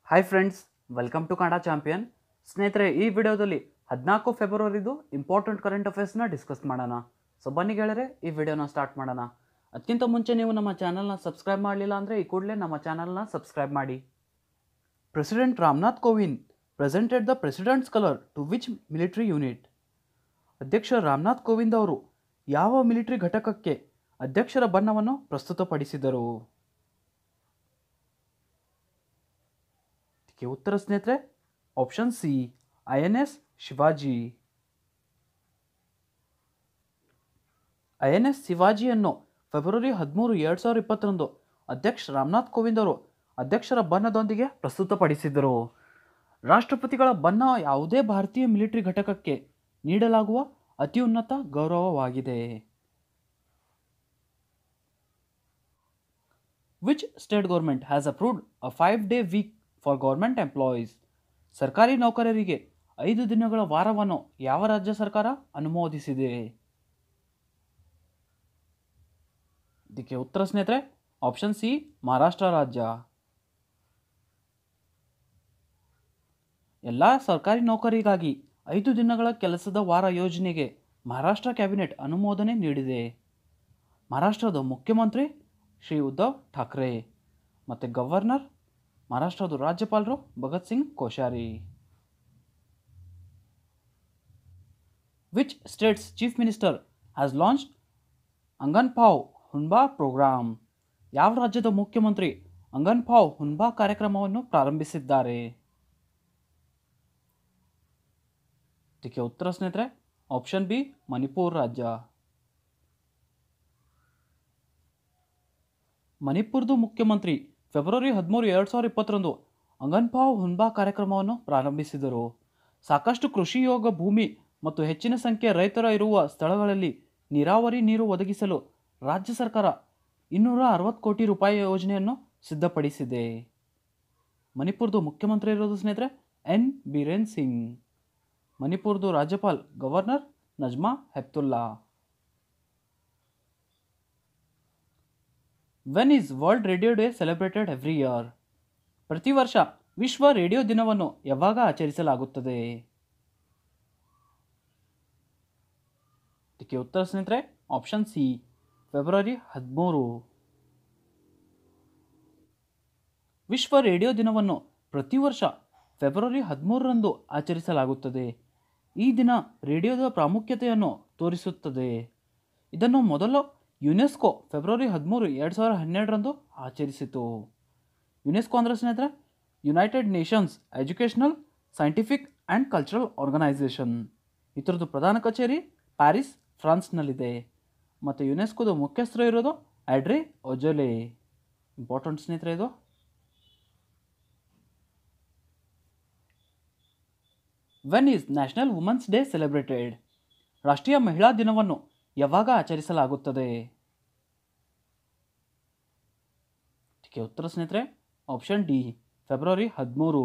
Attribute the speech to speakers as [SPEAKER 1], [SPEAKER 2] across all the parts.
[SPEAKER 1] Hi friends welcome to Kannada champion ಸ್ನೇಹಿತರೆ ಈ ವಿಡಿಯೋದಲ್ಲಿ ಹದಿನಾಲ್ಕು ಫೆಬ್ರವರಿದು ಇಂಪಾರ್ಟೆಂಟ್ ಕರೆಂಟ್ ಅಫೇರ್ಸ್ನ ಡಿಸ್ಕಸ್ ಮಾಡೋಣ ಸೊ ಬನ್ನಿ ಗೆಳೆಯರೆ ಈ ವಿಡಿಯೋನ ಸ್ಟಾರ್ಟ್ ಮಾಡೋಣ ಅದಕ್ಕಿಂತ ಮುಂಚೆ ನೀವು ನಮ್ಮ ಚಾನಲ್ನ ಸಬ್ಸ್ಕ್ರೈಬ್ ಮಾಡಲಿಲ್ಲ ಅಂದರೆ ಈ ಕೂಡಲೇ ನಮ್ಮ ಚಾನಲ್ನ ಸಬ್ಸ್ಕ್ರೈಬ್ ಮಾಡಿ president Ramnath Kovind presented the president's colour to which military unit ಅಧ್ಯಕ್ಷ ರಾಮನಾಥ್ ಕೋವಿಂದ್ ಅವರು ಯಾವ ಮಿಲಿಟರಿ ಘಟಕಕ್ಕೆ ಅಧ್ಯಕ್ಷರ ಬಣ್ಣವನ್ನು ಪ್ರಸ್ತುತಪಡಿಸಿದರು ಇದಕ್ಕೆ ಉತ್ತರ ಸ್ನೇಹಿತರೆ option C I N S Shivaji I N S ಶಿವಾಜಿಯನ್ನು ಫೆಬ್ರವರಿ ಹದಿಮೂರು ಎರಡು ಸಾವಿರದ ಇಪ್ಪತ್ತರಂದು ಅಧ್ಯಕ್ಷ ರಾಮನಾಥ್ ಕೋವಿಂದ್ ಅವರು ಅಧ್ಯಕ್ಷರ ಬಣ್ಣದೊಂದಿಗೆ ಪ್ರಸ್ತುತಪಡಿಸಿದರು ರಾಷ್ಟ್ರಪತಿಗಳ ಬಣ್ಣ ಯಾವುದೇ ಭಾರತೀಯ ಮಿಲಿಟರಿ ಘಟಕಕ್ಕೆ ನೀಡಲಾಗುವ ಅತ್ಯುನ್ನತ ಗೌರವವಾಗಿದೆ which state government has approved a five day week for government employees ಸರ್ಕಾರಿ ನೌಕರರಿಗೆ ಐದು ದಿನಗಳ ವಾರವನ್ನು ಯಾವ ರಾಜ್ಯ ಸರ್ಕಾರ ಅನುಮೋದಿಸಿದೆ ಇದಕ್ಕೆ ಉತ್ತರ ಸ್ನೇಹಿತರೆ ಆಪ್ಷನ್ ಸಿ ಮಹಾರಾಷ್ಟ್ರ ರಾಜ್ಯ ಎಲ್ಲ ಸರ್ಕಾರಿ ನೌಕರಿಗಾಗಿ ಐದು ದಿನಗಳ ಕೆಲಸದ ವಾರ ಯೋಜನೆಗೆ ಮಹಾರಾಷ್ಟ್ರ ಕ್ಯಾಬಿನೆಟ್ ಅನುಮೋದನೆ ನೀಡಿದೆ ಮಹಾರಾಷ್ಟ್ರದ ಮುಖ್ಯಮಂತ್ರಿ ಶ್ರೀ ಉದ್ಧವ್ ಠಾಕ್ರೆ ಮತ್ತು ಗವರ್ನರ್ ಮಹಾರಾಷ್ಟ್ರದ ರಾಜ್ಯಪಾಲರು Bhagat Singh Koshyari which state's chief minister has launched Angan Pau Hunba programme ಯಾವ ರಾಜ್ಯದ ಮುಖ್ಯಮಂತ್ರಿ ಅಂಗನ್ ಪಾವ್ ಹುನ್ಬಾ ಕಾರ್ಯಕ್ರಮವನ್ನು ಪ್ರಾರಂಭಿಸಿದ್ದಾರೆ ಇದಕ್ಕೆ ಉತ್ತರ ಸ್ನೇಹಿತರೆ ಆಪ್ಷನ್ ಬಿ ಮಣಿಪುರ್ ರಾಜ್ಯ ಮಣಿಪುರದ ಮುಖ್ಯಮಂತ್ರಿ ಫೆಬ್ರವರಿ ಹದಿಮೂರು ಎರಡು ಸಾವಿರದ ಇಪ್ಪತ್ತರಂದು ಅಂಗನ್ಪಾವ್ ಹುನ್ಬಾ ಕಾರ್ಯಕ್ರಮವನ್ನು ಪ್ರಾರಂಭಿಸಿದರು ಸಾಕಷ್ಟು ಕೃಷಿ ಯೋಗ ಭೂಮಿ ಮತ್ತು ಹೆಚ್ಚಿನ ಸಂಖ್ಯೆಯ ರೈತರ ಇರುವ ಸ್ಥಳಗಳಲ್ಲಿ ನೀರಾವರಿ ನೀರು ಒದಗಿಸಲು ರಾಜ್ಯ ಸರ್ಕಾರ ಇನ್ನೂರ ಅರವತ್ತು ಕೋಟಿ ರೂಪಾಯಿ ಯೋಜನೆಯನ್ನು ಸಿದ್ಧಪಡಿಸಿದೆ ಮಣಿಪುರದ ಮುಖ್ಯಮಂತ್ರಿ ಇರೋದು ಸ್ನೇಹಿತರೆ ಎನ್ ಬೀರೇನ್ ಸಿಂಗ್ ಮಣಿಪುರದ ರಾಜ್ಯಪಾಲ್ governor Najma Heptulla when is world radio day celebrated every year ಪ್ರತಿ ವರ್ಷ ವಿಶ್ವ ರೇಡಿಯೋ ದಿನವನ್ನು ಯಾವಾಗ ಆಚರಿಸಲಾಗುತ್ತದೆ ಇದಕ್ಕೆ ಉತ್ತರ ಸ್ನೇಹಿತರೆ ಆಪ್ಷನ್ ಸಿ ಫೆಬ್ರವರಿ ಹದಿಮೂರು ವಿಶ್ವ ರೇಡಿಯೋ ದಿನವನ್ನು ಪ್ರತಿ ವರ್ಷ ಫೆಬ್ರವರಿ ಹದಿಮೂರರಂದು ಆಚರಿಸಲಾಗುತ್ತದೆ ಈ ದಿನ ರೇಡಿಯೋದ ಪ್ರಾಮುಖ್ಯತೆಯನ್ನು ತೋರಿಸುತ್ತದೆ ಇದನ್ನು ಮೊದಲು ಯುನೆಸ್ಕೋ ಫೆಬ್ರವರಿ ಹದಿಮೂರು ಎರಡು ಸಾವಿರದ ಹನ್ನೆರಡರಂದು ಆಚರಿಸಿತು ಯುನೆಸ್ಕೋ ಅಂದರೆ ಸ್ನೇಹಿತರೆ United Nations Educational Scientific and Cultural Organization ಇದರದ್ದು ಪ್ರಧಾನ ಕಚೇರಿ ಪ್ಯಾರಿಸ್ ಫ್ರಾನ್ಸ್ನಲ್ಲಿದೆ ಮತ್ತು ಯುನೆಸ್ಕೋದ ಮುಖ್ಯಸ್ಥರು ಇರೋದು ಆಡ್ರಿ ಒಜೋಲೆ ಇಂಪಾರ್ಟೆಂಟ್ ಸ್ನೇಹಿತರೆ ಇದು when is national women's day celebrated ರಾಷ್ಟ್ರೀಯ ಮಹಿಳಾ ದಿನವನ್ನು ಯಾವಾಗ ಆಚರಿಸಲಾಗುತ್ತದೆ ಇದಕ್ಕೆ ಉತ್ತರ ಸ್ನೇಹಿತರೆ ಆಪ್ಷನ್ ಡಿ ಫೆಬ್ರವರಿ ಹದಿಮೂರು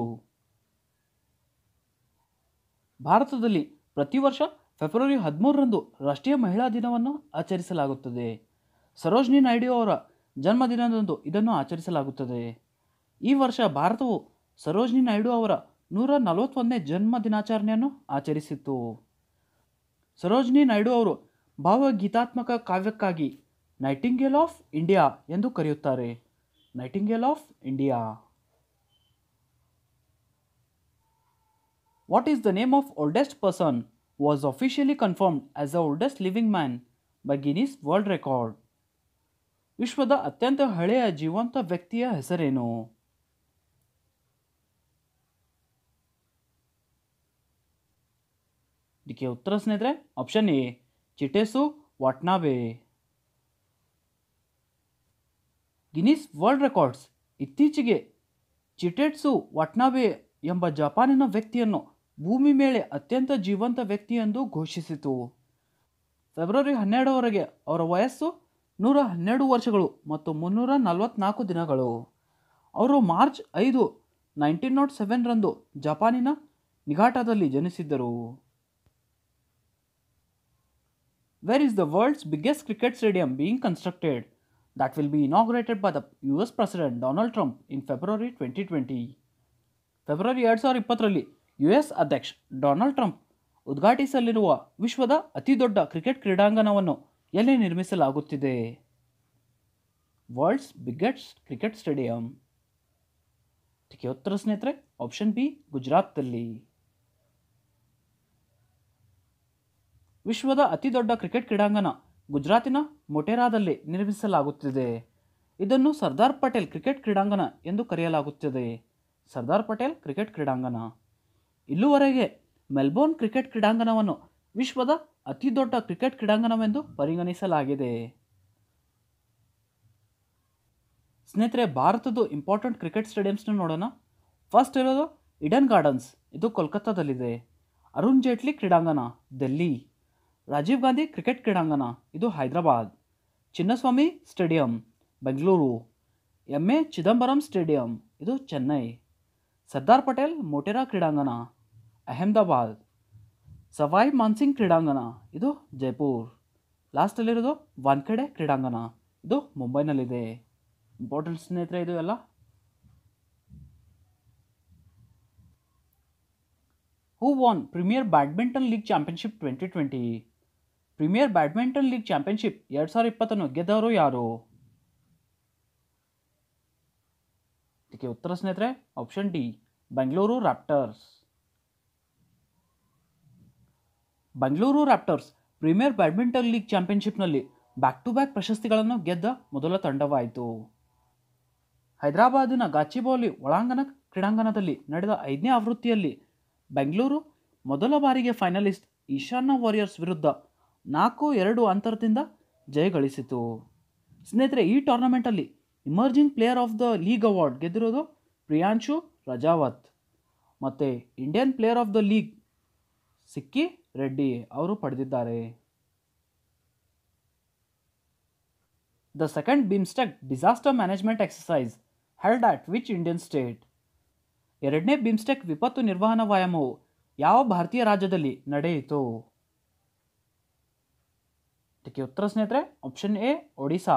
[SPEAKER 1] ಭಾರತದಲ್ಲಿ ಪ್ರತಿ ವರ್ಷ ಫೆಬ್ರವರಿ ಹದಿಮೂರರಂದು ರಾಷ್ಟ್ರೀಯ ಮಹಿಳಾ ದಿನವನ್ನು ಆಚರಿಸಲಾಗುತ್ತದೆ ಸರೋಜಿನಿ ನಾಯ್ಡು ಅವರ ಜನ್ಮದಿನದಂದು ಇದನ್ನು ಆಚರಿಸಲಾಗುತ್ತದೆ ಈ ವರ್ಷ ಭಾರತವು ಸರೋಜಿನಿ ನಾಯ್ಡು ಅವರ ನೂರ ನಲವತ್ತೊಂದನೇ ಜನ್ಮ ದಿನಾಚರಣೆಯನ್ನು ಆಚರಿಸಿತು ಸರೋಜಿನಿ ನಾಯ್ಡು ಅವರು ಭಾವಗೀತಾತ್ಮಕ ಕಾವ್ಯಕ್ಕಾಗಿ ನೈಟಿಂಗೇಲ್ ಆಫ್ ಇಂಡಿಯಾ ಎಂದು ಕರೆಯುತ್ತಾರೆ nightingale of India what is the name of oldest person was officially confirmed as the oldest living man by Guinness World Record ವಿಶ್ವದ ಅತ್ಯಂತ ಹಳೆಯ ಜೀವಂತ ವ್ಯಕ್ತಿಯ ಹೆಸರೇನು ಇದಕ್ಕೆ ಉತ್ತರ ಸ್ನೇಹಿತರೆ option A Chitetsu Watanabe Guinness World Records ಇತ್ತೀಚೆಗೆ ಚಿಟೆಟ್ಸು ವಾಟ್ನಾಬೆ ಎಂಬ ಜಪಾನಿನ ವ್ಯಕ್ತಿಯನ್ನು ಭೂಮಿ ಮೇಲೆ ಅತ್ಯಂತ ಜೀವಂತ ವ್ಯಕ್ತಿ ಎಂದು ಘೋಷಿಸಿತು ಫೆಬ್ರವರಿ ಹನ್ನೆರಡರವರೆಗೆ ಅವರ ವಯಸ್ಸು ನೂರ ಹನ್ನೆರಡು ವರ್ಷಗಳು ಮತ್ತು ಮುನ್ನೂರ ನಲವತ್ನಾಲ್ಕು ದಿನಗಳು ಅವರು ಮಾರ್ಚ್ ಐದು ನೈನ್ಟೀನ್ ನಾಟ್ ಸೆವೆನ್ರಂದು ಜಪಾನಿನ ನಿಘಾಟದಲ್ಲಿ ಜನಿಸಿದ್ದರು Where is the world's biggest cricket stadium being constructed? That will be inaugurated by the US President Donald Trump in February 2020. February ಎರಡು ಸಾವಿರದ ಇಪ್ಪತ್ತರಲ್ಲಿ ಯು ಎಸ್ ಅಧ್ಯಕ್ಷ ಡೊನಾಲ್ಡ್ ಟ್ರಂಪ್ ಉದ್ಘಾಟಿಸಲಿರುವ ವಿಶ್ವದ ಅತಿದೊಡ್ಡ ಕ್ರಿಕೆಟ್ ಕ್ರೀಡಾಂಗಣವನ್ನು ಎಲ್ಲಿ ನಿರ್ಮಿಸಲಾಗುತ್ತಿದೆ ವರ್ಲ್ಡ್ಸ್ ಬಿಗ್ಗೆಸ್ಟ್ ಕ್ರಿಕೆಟ್ ಸ್ಟೇಡಿಯಂ ಇದಕ್ಕೆ ಉತ್ತರ ಸ್ನೇಹಿತರೆ ಆಪ್ಷನ್ ಬಿ ಗುಜರಾತ್ನಲ್ಲಿ ವಿಶ್ವದ ಅತಿದೊಡ್ಡ ಕ್ರಿಕೆಟ್ ಕ್ರೀಡಾಂಗಣ ಗುಜರಾತಿನ ಮೊಟೆರಾದಲ್ಲಿ ನಿರ್ಮಿಸಲಾಗುತ್ತಿದೆ ಇದನ್ನು ಸರ್ದಾರ್ ಪಟೇಲ್ ಕ್ರಿಕೆಟ್ ಕ್ರೀಡಾಂಗಣ ಎಂದು ಕರೆಯಲಾಗುತ್ತದೆ ಸರ್ದಾರ್ ಪಟೇಲ್ ಕ್ರಿಕೆಟ್ ಕ್ರೀಡಾಂಗಣ ಇಲ್ಲಿವರೆಗೆ ಮೆಲ್ಬೋರ್ನ್ ಕ್ರಿಕೆಟ್ ಕ್ರೀಡಾಂಗಣವನ್ನು ವಿಶ್ವದ ಅತಿದೊಡ್ಡ ಕ್ರಿಕೆಟ್ ಕ್ರೀಡಾಂಗಣವೆಂದು ಪರಿಗಣಿಸಲಾಗಿದೆ ಸ್ನೇಹಿತರೆ ಭಾರತದ ಇಂಪಾರ್ಟೆಂಟ್ ಕ್ರಿಕೆಟ್ ಸ್ಟೇಡಿಯಮ್ಸ್ನ ನೋಡೋಣ ಫಸ್ಟ್ ಇರೋದು ಇಡನ್ ಗಾರ್ಡನ್ಸ್ ಇದು ಕೋಲ್ಕತ್ತಾದಲ್ಲಿದೆ ಅರುಣ್ ಜೇಟ್ಲಿ ಕ್ರೀಡಾಂಗಣ ಡೆಲ್ಲಿ ರಾಜೀವ್ ಗಾಂಧಿ ಕ್ರಿಕೆಟ್ ಕ್ರೀಡಾಂಗಣ ಇದು Hyderabad Chinnaswamy stadium Bengaluru M A Chidambaram stadium ಇದು ಚೆನ್ನೈ ಸರ್ದಾರ್ ಪಟೇಲ್ ಮೋಟೆರಾ ಕ್ರೀಡಾಂಗಣ ಅಹಮದಾಬಾದ್ ಸವಾಯ್ ಮಾನ್ಸಿಂಗ್ ಕ್ರೀಡಾಂಗಣ ಇದು ಜೈಪುರ್ ಲಾಸ್ಟಲ್ಲಿರೋದು ವಾನ್ಖೆಡೆ ಕ್ರೀಡಾಂಗಣ ಇದು ಮುಂಬೈನಲ್ಲಿದೆ ಇಂಪಾರ್ಟೆಂಟ್ ಸ್ನೇಹಿತರೆ ಇದು ಎಲ್ಲ who won premier badminton league championship twenty twenty premier badminton league championship ಎರಡು ಸಾವಿರದ ಇಪ್ಪತ್ತನ್ನು ಗೆದ್ದವರು ಯಾರು ಇದಕ್ಕೆ ಉತ್ತರ ಸ್ನೇಹಿತರೆ option D Bengaluru Raptors Bengaluru Raptors premier badminton league ಚಾಂಪಿಯನ್ಶಿಪ್ನಲ್ಲಿ ಬ್ಯಾಕ್ ಟು ಬ್ಯಾಕ್ ಪ್ರಶಸ್ತಿಗಳನ್ನು ಗೆದ್ದ ಮೊದಲ ತಂಡವಾಯಿತು ಹೈದರಾಬಾದಿನ ಗಾಚಿಬೌಲಿ ಒಳಾಂಗಣ ಕ್ರೀಡಾಂಗಣದಲ್ಲಿ ನಡೆದ ಐದನೇ ಆವೃತ್ತಿಯಲ್ಲಿ ಬೆಂಗಳೂರು ಮೊದಲ ಬಾರಿಗೆ ಫೈನಲಿಸ್ಟ್ ಈಶಾನ್ಯ ವಾರಿಯರ್ಸ್ ವಿರುದ್ಧ ನಾಲ್ಕು ಎರಡು ಅಂತರದಿಂದ ಜಯಗಳಿಸಿತು ಸ್ನೇಹಿತರೆ ಈ ಟೂರ್ನಮೆಂಟಲ್ಲಿ emerging player of the league award ಗೆದ್ದಿರೋದು ಪ್ರಿಯಾಂಶು ರಜಾವತ್ ಮತ್ತು Indian player of the league Sikki Reddy ಅವರು ಪಡೆದಿದ್ದಾರೆ the second BIMSTEC disaster management exercise held at which Indian state ಎರಡನೇ ಬಿಮ್ಸ್ಟೆಕ್ ವಿಪತ್ತು ನಿರ್ವಹಣಾ ವ್ಯಾಯಾಮವು ಯಾವ ಭಾರತೀಯ ರಾಜ್ಯದಲ್ಲಿ ನಡೆಯಿತು ಇದಕ್ಕೆ ಉತ್ತರ ಸ್ನೇಹಿತರೆ ಆಪ್ಷನ್ ಎ ಒಡಿಶಾ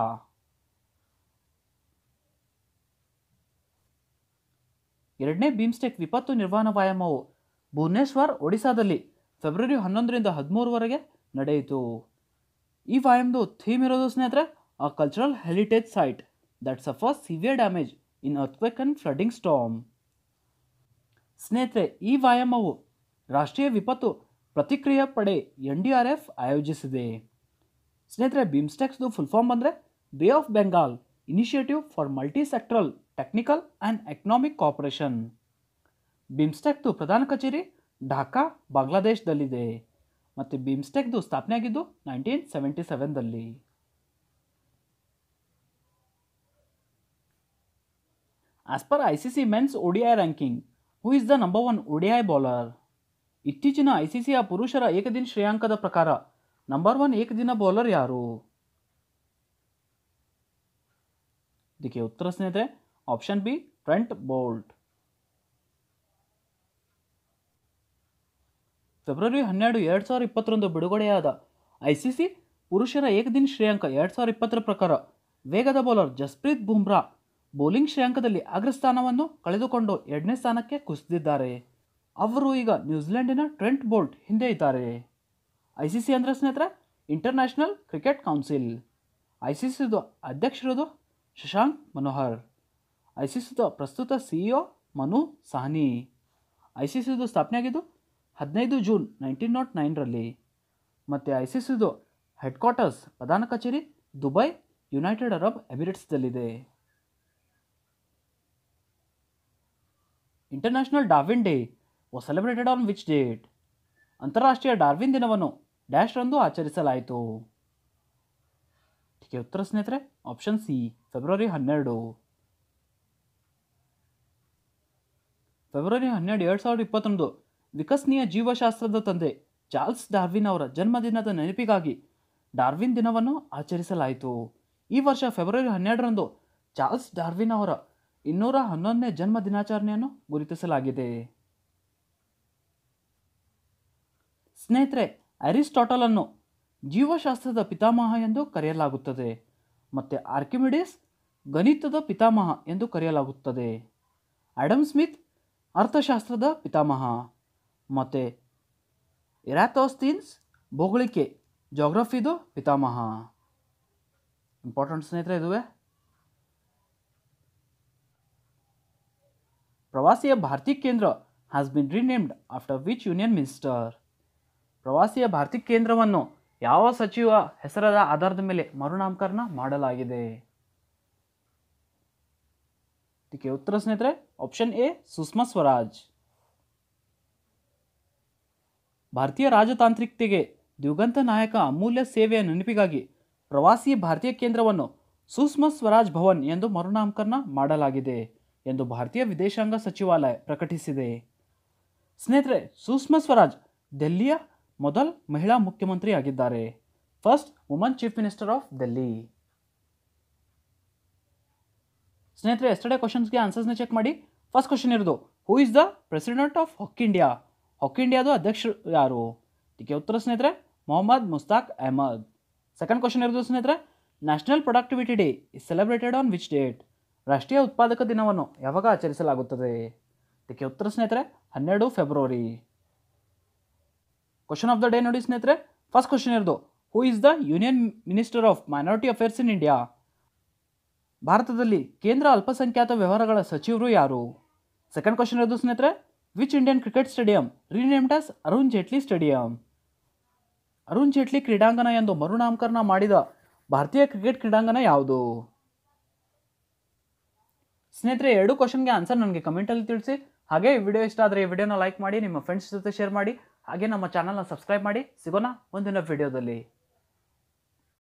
[SPEAKER 1] ಎರಡನೇ ಬಿಮ್ಸ್ಟೆಕ್ ವಿಪತ್ತು ನಿರ್ವಹಣಾ ವ್ಯಾಯಾಮವು ಭುವನೇಶ್ವರ್ ಒಡಿಶಾದಲ್ಲಿ ಫೆಬ್ರವರಿ ಹನ್ನೊಂದರಿಂದ ಹದಿಮೂರವರೆಗೆ ನಡೆಯಿತು ಈ ವ್ಯಾಯಾಮದ ಥೀಮ್ ಇರೋದು ಸ್ನೇಹಿತರೆ a cultural heritage site that suffer severe damage in earthquake and flooding storm ಸ್ನೇಹಿತರೆ ಈ ವ್ಯಾಯಾಮವು ರಾಷ್ಟ್ರೀಯ ವಿಪತ್ತು ಪ್ರತಿಕ್ರಿಯಾ ಪಡೆ ಎನ್ ಡಿ ಆರ್ ಎಫ್ ಆಯೋಜಿಸಿದೆ ಸ್ನೇಹಿತರೆ ಬಿಮ್ಸ್ಟೆಕ್ಸ್ದು ಫುಲ್ ಫಾರ್ಮ್ ಬಂದರೆ Bay of Bengal Initiative for Multi Sectoral Technical and Economic Cooperation ಬಿಮ್ಸ್ಟೆಕ್ದು ಪ್ರಧಾನ ಕಚೇರಿ ಢಾಕಾ ಬಾಂಗ್ಲಾದೇಶದಲ್ಲಿದೆ ಮತ್ತು ಬಿಮ್ಸ್ಟೆಕ್ದು ಸ್ಥಾಪನೆ ಆಗಿದ್ದು ನೈನ್ಟೀನ್ ಸೆವೆಂಟಿ ಸೆವೆನ್ದಲ್ಲಿ as per I C C men's ODI ranking who is the number one ODI bowler ಇತ್ತೀಚಿನ ಐ ಸಿ ಸಿಯ ಪುರುಷರ ಏಕದಿನ ಶ್ರೇಯಾಂಕದ ಪ್ರಕಾರ ನಂಬರ್ ಒನ್ ಏಕದಿನ ಬೌಲರ್ ಯಾರು ಇದಕ್ಕೆ ಉತ್ತರ ಸ್ನೇಹಿತರೆ option B Trent Boult February ಹನ್ನೆರಡು ಎರಡು ಸಾವಿರದ ಇಪ್ಪತ್ತರಂದು ಬಿಡುಗಡೆಯಾದ ಐ ಸಿ ಸಿ ಪುರುಷರ ಏಕದಿನ ಶ್ರೇಯಾಂಕ ಎರಡು ಸಾವಿರದ ಇಪ್ಪತ್ತರ ಪ್ರಕಾರ ವೇಗದ ಬೌಲರ್ ಜಸ್ಪ್ರೀತ್ ಬುಮ್ರಾ ಬೌಲಿಂಗ್ ಶ್ರೇಯಾಂಕದಲ್ಲಿ ಅಗ್ರಸ್ಥಾನವನ್ನು ಕಳೆದುಕೊಂಡು ಎರಡನೇ ಸ್ಥಾನಕ್ಕೆ ಕುಸಿದಿದ್ದಾರೆ ಅವರು ಈಗ ನ್ಯೂಜಿಲೆಂಡಿನ ಟ್ರೆಂಟ್ ಬೋಲ್ಟ್ ಹಿಂದೆ ಇದ್ದಾರೆ ಐ ಸಿ ಸಿ ಅಂದರೆ ಸ್ನೇಹಿತರೆ International Cricket Council I C ಸಿದು ಅಧ್ಯಕ್ಷರದು ಶಶಾಂಕ್ ಮನೋಹರ್ ಐ ಸಿ ಸಿದು ಪ್ರಸ್ತುತ CEO Manu Sawhney I C ಸಿದು ಸ್ಥಾಪನೆ ಆಗಿದ್ದು ಹದಿನೈದು ಜೂನ್ ನೈನ್ಟೀನ್ ನಾಟ್ ನೈನ್ರಲ್ಲಿ ಮತ್ತು ಐ ಸಿ ಸಿದು ಹೆಡ್ ಕ್ವಾರ್ಟರ್ಸ್ ಪ್ರಧಾನ ಕಚೇರಿ ದುಬೈ ಯುನೈಟೆಡ್ ಅರಬ್ ಎಮಿರೇಟ್ಸ್ದಲ್ಲಿದೆ International Darwin Day was celebrated on which date ಅಂತಾರಾಷ್ಟ್ರೀಯ ಡಾರ್ವಿನ್ ದಿನವನ್ನು ಡ್ಯಾಶ್ ರಂದು ಆಚರಿಸಲಾಯಿತು ಇದಕ್ಕೆ ಉತ್ತರ ಸ್ನೇಹಿತರೆ ಆಪ್ಷನ್ ಸಿ ಫೆಬ್ರವರಿ ಹನ್ನೆರಡು ಫೆಬ್ರವರಿ ಹನ್ನೆರಡು ಎರಡು ಸಾವಿರದ ಇಪ್ಪತ್ತೊಂದು ವಿಕಸನೀಯ ಜೀವಶಾಸ್ತ್ರದ ತಂದೆ ಚಾರ್ಲ್ಸ್ ಡಾರ್ವಿನ್ ಅವರ ಜನ್ಮದಿನದ ನೆನಪಿಗಾಗಿ ಡಾರ್ವಿನ್ ದಿನವನ್ನು ಆಚರಿಸಲಾಯಿತು ಈ ವರ್ಷ ಫೆಬ್ರವರಿ ಹನ್ನೆರಡರಂದು ಚಾರ್ಲ್ಸ್ ಡಾರ್ವಿನ್ ಅವರ ಇನ್ನೂರ ಹನ್ನೊಂದನೇ ಜನ್ಮ ದಿನಾಚರಣೆಯನ್ನು ಗುರುತಿಸಲಾಗಿದೆ ಸ್ನೇಹಿತರೆ ಅರಿಸ್ಟಾಟಲನ್ನು ಜೀವಶಾಸ್ತ್ರದ ಪಿತಾಮಹ ಎಂದು ಕರೆಯಲಾಗುತ್ತದೆ ಮತ್ತು ಆರ್ಕಿಮಿಡಿಸ್ ಗಣಿತದ ಪಿತಾಮಹ ಎಂದು ಕರೆಯಲಾಗುತ್ತದೆ ಆಡಮ್ ಸ್ಮಿತ್ ಅರ್ಥಶಾಸ್ತ್ರದ ಪಿತಾಮಹ ಮತ್ತು ಇರಾತೋಸ್ತೀನ್ಸ್ ಭೌಗೋಳಿಕೆ ಜೋಗ್ರಫಿದು ಪಿತಾಮಹ ಇಂಪಾರ್ಟೆಂಟ್ ಸ್ನೇಹಿತರೆ ಇದುವೆ ಪ್ರವಾಸಿಯ Bharatiya Kendra has been renamed after which union minister ಪ್ರವಾಸಿಯ ಭಾರತೀಯ ಕೇಂದ್ರವನ್ನು ಯಾವ ಸಚಿವ ಹೆಸರದ ಆಧಾರದ ಮೇಲೆ ಮರುನಾಮಕರಣ ಮಾಡಲಾಗಿದೆ ಇದಕ್ಕೆ ಉತ್ತರ ಸ್ನೇಹಿತರೆ ಆಪ್ಷನ್ ಎ ಸುಷ್ಮಾ ಸ್ವರಾಜ್ ಭಾರತೀಯ ರಾಜತಾಂತ್ರಿಕತೆಗೆ ದಿವಂಗತ ನಾಯಕ ಅಮೂಲ್ಯ ಸೇವೆಯ ನೆನಪಿಗಾಗಿ ಪ್ರವಾಸಿ ಭಾರತೀಯ ಕೇಂದ್ರವನ್ನು ಸುಷ್ಮಾ ಸ್ವರಾಜ್ ಭವನ್ ಎಂದು ಮರುನಾಮಕರಣ ಮಾಡಲಾಗಿದೆ ಎಂದು ಭಾರತೀಯ ವಿದೇಶಾಂಗ ಸಚಿವಾಲಯ ಪ್ರಕಟಿಸಿದೆ ಸ್ನೇಹಿತರೆ ಸುಷ್ಮಾ ಸ್ವರಾಜ್ ದೆಹಲಿಯ ಮೊದಲ ಮಹಿಳಾ ಮುಖ್ಯಮಂತ್ರಿ ಆಗಿದ್ದಾರೆ first woman chief minister of Delhi ಸ್ನೇಹಿತರೆ ಎಸ್ಟರ್ಡೇ ಕ್ವಶನ್ಸ್ಗೆ ಆನ್ಸರ್ಸ್ನ ಚೆಕ್ ಮಾಡಿ ಫಸ್ಟ್ ಕ್ವಶನ್ ಇರೋದು who is the president of Hockey India Hockey ಇಂಡಿಯಾದು ಅಧ್ಯಕ್ಷರು ಯಾರು ಇದಕ್ಕೆ ಉತ್ತರ ಸ್ನೇಹಿತರೆ ಮೊಹಮ್ಮದ್ ಮುಸ್ತಾಕ್ ಅಹಮದ್ ಸೆಕೆಂಡ್ ಕ್ವಶನ್ ಇರೋದು ಸ್ನೇಹಿತರೆ national productivity day is celebrated on which date ರಾಷ್ಟ್ರೀಯ ಉತ್ಪಾದಕ ದಿನವನ್ನು ಯಾವಾಗ ಆಚರಿಸಲಾಗುತ್ತದೆ ಇದಕ್ಕೆ ಉತ್ತರ ಸ್ನೇಹಿತರೆ ಹನ್ನೆರಡು February question of the day ನೋಡಿ ಸ್ನೇಹಿತರೆ ಫಸ್ಟ್ ಕ್ವಶನ್ ಇರೋದು who is the union minister of minority affairs in India ಭಾರತದಲ್ಲಿ ಕೇಂದ್ರ ಅಲ್ಪಸಂಖ್ಯಾತ ವ್ಯವಹಾರಗಳ ಸಚಿವರು ಯಾರು ಸೆಕೆಂಡ್ ಕ್ವಶನ್ ಇರೋದು ಸ್ನೇಹಿತರೆ which Indian cricket stadium renamed as Arun Jaitley stadium Arun Jaitley ಕ್ರೀಡಾಂಗಣ ಎಂದು ಮರುನಾಮಕರಣ ಮಾಡಿದ ಭಾರತೀಯ ಕ್ರಿಕೆಟ್ ಕ್ರೀಡಾಂಗಣ ಯಾವುದು ಸ್ನೇಹಿತರೆ ಎರಡು ಕ್ವಶನ್ಗೆ ಆನ್ಸರ್ ನನಗೆ ಕಮೆಂಟಲ್ಲಿ ತಿಳಿಸಿ ಹಾಗೆ ಈ ವಿಡಿಯೋ ಇಷ್ಟ ಆದರೆ ಈ ವಿಡಿಯೋನ ಲೈಕ್ ಮಾಡಿ ನಿಮ್ಮ ಫ್ರೆಂಡ್ಸ್ ಜೊತೆ ಶೇರ್ ಮಾಡಿ ಹಾಗೆ ನಮ್ಮ ಚಾನಲ್ನ ಸಬ್ಸ್ಕ್ರೈಬ್ ಮಾಡಿ ಸಿಗೋಣ ಮುಂದಿನ ವಿಡಿಯೋದಲ್ಲಿ